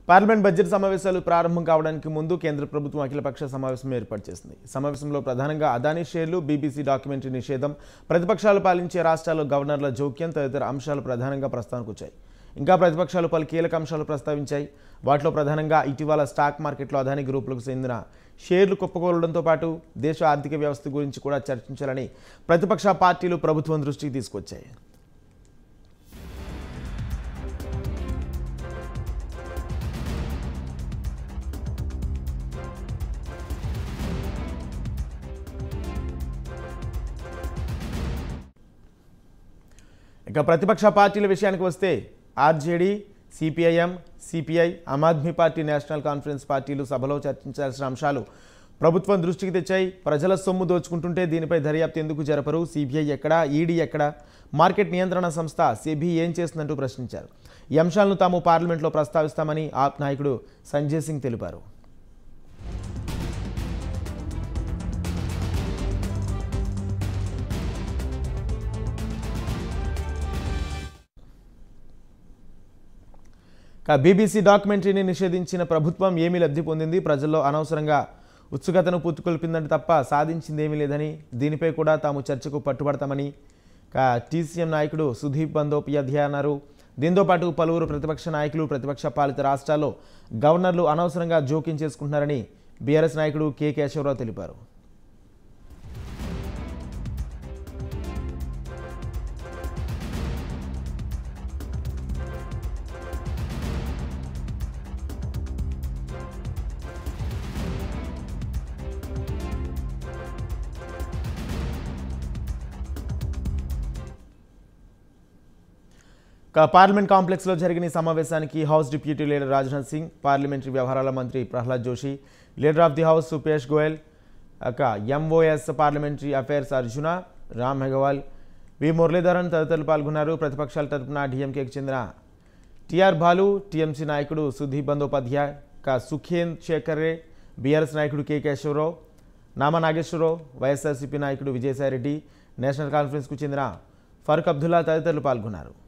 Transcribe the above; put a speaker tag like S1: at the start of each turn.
S1: parliament budget సమావేశాలు ప్రారంభం కావడానికి ముందు కేంద్ర ప్రభుత్వం అఖిలపక్ష సమావేశం ఏర్పాటు చేసింది సమావేశంలో ప్రధానంగా అదానీ షేర్లు బీబీసీ డాక్యుమెంటరీ నిషేధం ప్రతిపక్షాలు పాలించే రాష్ట్రాల్లో గవర్నర్ల జోక్యం తదితర అంశాలు ప్రధానంగా ప్రస్తావనకు వచ్చాయి ఇంకా ప్రతిపక్షాలు పలు కీలక అంశాలు ప్రస్తావించాయి వాటిలో ప్రధానంగా ఇటీవల స్టాక్ మార్కెట్లో అదానీ గ్రూపులకు చెందిన షేర్లు కుప్పకూలడంతో పాటు దేశ ఆర్థిక వ్యవస్థ గురించి కూడా చర్చించాలని ప్రతిపక్ష పార్టీలు ప్రభుత్వం దృష్టికి తీసుకొచ్చాయి ఇక ప్రతిపక్ష పార్టీల విషయానికి వస్తే RJD CPIM CPI Aam Aadmi party National Conference పార్టీలు సభలో చర్చించాల్సిన అంశాలు ప్రభుత్వం దృష్టికి తెచ్చాయి ప్రజల సొమ్ము దోచుకుంటుంటే దీనిపై దర్యాప్తు ఎందుకు జరపరు సిబిఐ ఎక్కడా ఈడీ ఎక్కడా మార్కెట్ నియంత్రణ సంస్థ సెబీ ఏం చేస్తుందంటూ ప్రశ్నించారు ఈ అంశాలను తాము పార్లమెంట్లో ప్రస్తావిస్తామని ఆప్ నాయకుడు సంజయ్ సింగ్ తెలిపారు ఇక బీబీసీ డాక్యుమెంటరీని నిషేధించిన ప్రభుత్వం ఏమీ లబ్ధి పొందింది ప్రజల్లో అనవసరంగా ఉత్సుకతను పుట్టుకొల్పిందని తప్ప సాధించింది ఏమీ లేదని దీనిపై కూడా తాము చర్చకు పట్టుబడతామని ఇక టీసీఎం నాయకుడు సుదీప్ బందోపాధ్యాయ అన్నారు దీంతో పాటు పలువురు ప్రతిపక్ష నాయకులు ప్రతిపక్ష పాలిత రాష్ట్రాల్లో గవర్నర్లు అనవసరంగా జోక్యం చేసుకుంటున్నారని బీఆర్ఎస్ నాయకుడు కె కేశవరావు తెలిపారు ఇక పార్లమెంట్ కాంప్లెక్స్లో జరిగిన ఈ సమావేశానికి house deputy leader Rajnath Singh parliamentary వ్యవహారాల మంత్రి Prahlad Joshi leader of the house సుపేష్ గోయల్ ఇక MOS parliamentary affairs Arjuna Ram Meghwal V Muraleedharan తదితరులు పాల్గొన్నారు ప్రతిపక్షాల తరపున డిఎంకేకి చెందిన టిఆర్ బాలు టీఎంసీ నాయకుడు సుధీప్ బందోపాధ్యాయ్ ఇక సుఖేన్ శేఖర్ రే బీఆర్ఎస్ నాయకుడు కె కేశవరావు నామా నాగేశ్వరరావు వైఎస్ఆర్సీపీ నాయకుడు విజయసాయిరెడ్డి నేషనల్ కాన్ఫరెన్స్కు చెందిన ఫరూక్ అబ్దుల్లా తదితరులు పాల్గొన్నారు